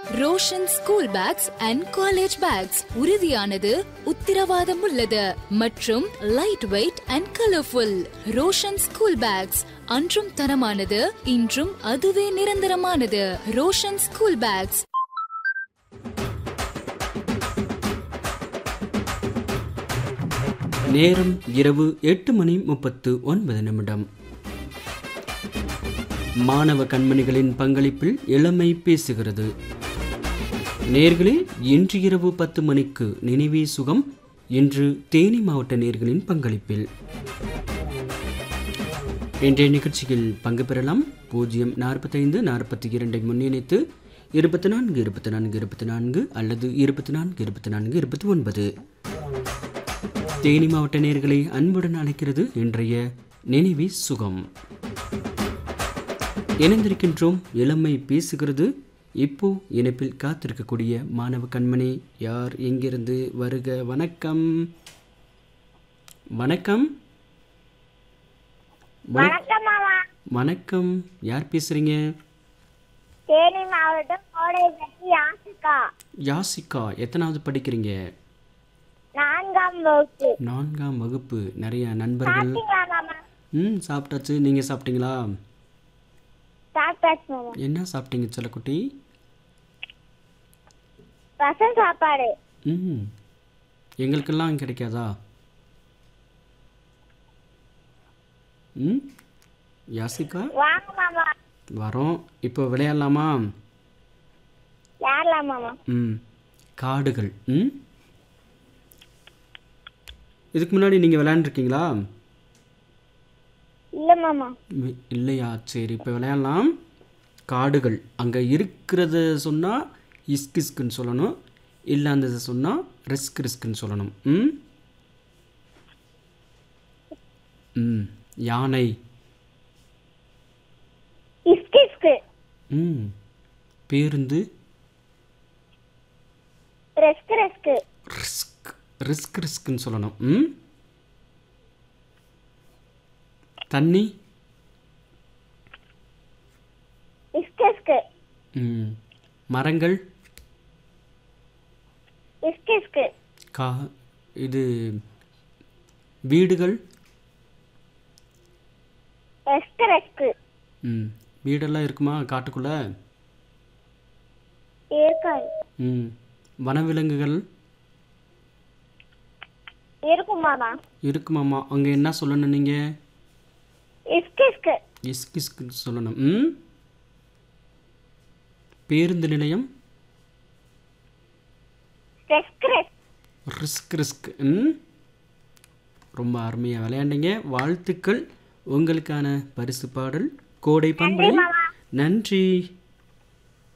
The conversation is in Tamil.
Roshan school bags and college bags உறுதியானது உத்தரவாதம் உள்ளது மற்றும் light weight and colourful Roshan school bags அன்றும் தரமானது இன்றும் அதுவே நிரந்தரமானது ரோஷன் ஸ்கூல் பேக்ஸ் நேரம் இரவு எட்டு மணி முப்பத்து ஒன்பது நிமிடம் மாணவ கண்மணிகளின் பங்களிப்பில் இளமை பேசுகிறது நேர்களே இன்று இரவு பத்து மணிக்கு நினைவே சுகம் இன்று தேனி மாவட்ட நேர்களின் பங்களிப்பில் இன்றைய நிகழ்ச்சியில் பங்கு பெறலாம் பூஜ்ஜியம் நாற்பத்தைந்து நாற்பத்தி இரண்டை முன்னிணைத்து இருபத்தி நான்கு இருபத்தி நான்கு இருபத்தி நான்கு அல்லது இருபத்தி நான்கு இருபத்தி நான்கு இருபத்தி ஒன்பது தேனி மாவட்ட நேர்களை அன்புடன் அழைக்கிறது இன்றைய நினைவி சுகம் இணைந்திருக்கின்றோம் இளமை பேசுகிறது இப்போ இணைப்பில் காத்திருக்கக்கூடிய மாணவ கண்மணி யார் எங்கிருந்து வருக வணக்கம் வணக்கம் வண- வணக்கம் மாமா வணக்கம் யார் பேசுறீங்க தேனி மாவட்டம் கோடைப்பட்டி ஆசிகா யாசிகா எத்தனாவது படிக்கிறீங்க நான்காம் வகுப்பு நான்காம் வகுப்பு நிறைய நண்பர்கள் சாப்பிட்டீங்களா மாமா ம் சாப்பிட்டாச்சு நீங்கள் சாப்பிட்டீங்களா சாப்பிட்டாச்சு மாமா என்ன சாப்பிட்டீங்க செல்லக்குட்டி ரசம் சாப்பாடு ம் எங்களுக்கெல்லாம் கிடைக்காதா ம் யாசிகா வாங்க மாமா வரோம் இப்போ விளையாடலாமா யாரலாம் மாமா ம் காடுகள் ம் இதுக்கு முன்னாடி நீங்கள் விளையாண்டுருக்கீங்களா இல்ல மாமா வி- இல்லையா சரி இப்போ விளையாடலாம் காடுகள் அங்கே இருக்கிறத சொன்னால் இஸ்க் இஸ்க்குன்னு சொல்லணும் இல்லாததை சொன்னால் ரிஸ்க் ரிஸ்க்குன்னு சொல்லணும் ம் ம் யானை இஸ்கு இஸ்கு ம் பேருந்து ரெஸ்க் ரெஸ்க் ரிஸ்க் ரிஸ்க் ரிஸ்க்குன்னு சொல்லணும் ம் தண்ணி இஸ்கு இஸ்கு ம் மரங்கள் இஸ்கு இஸ்கு கா இது வீடுகள் ரெஸ்க் ரெஸ்க் ம் வீடெல்லாம் இருக்குமா காட்டுக்குள்ளே இருக்காது ம் வனவிலங்குகள் இருக்கும் மாமா இருக்குமாம்மா அங்கே என்ன சொல்லணும் நீங்கள் இஸ்கு இஸ்கு இஸ்க் இஸ்க்குன்னு சொல்லணும் ம் பேருந்து நிலையம் ரெஸ்க் ரெஸ்க் ரிஸ்க் ரிஸ்க் ம் ரொம்ப அருமையாக விளையாண்டீங்க வாழ்த்துக்கள் உங்களுக்கான பரிசு பாடல் கோடை பண்பலை நன்றி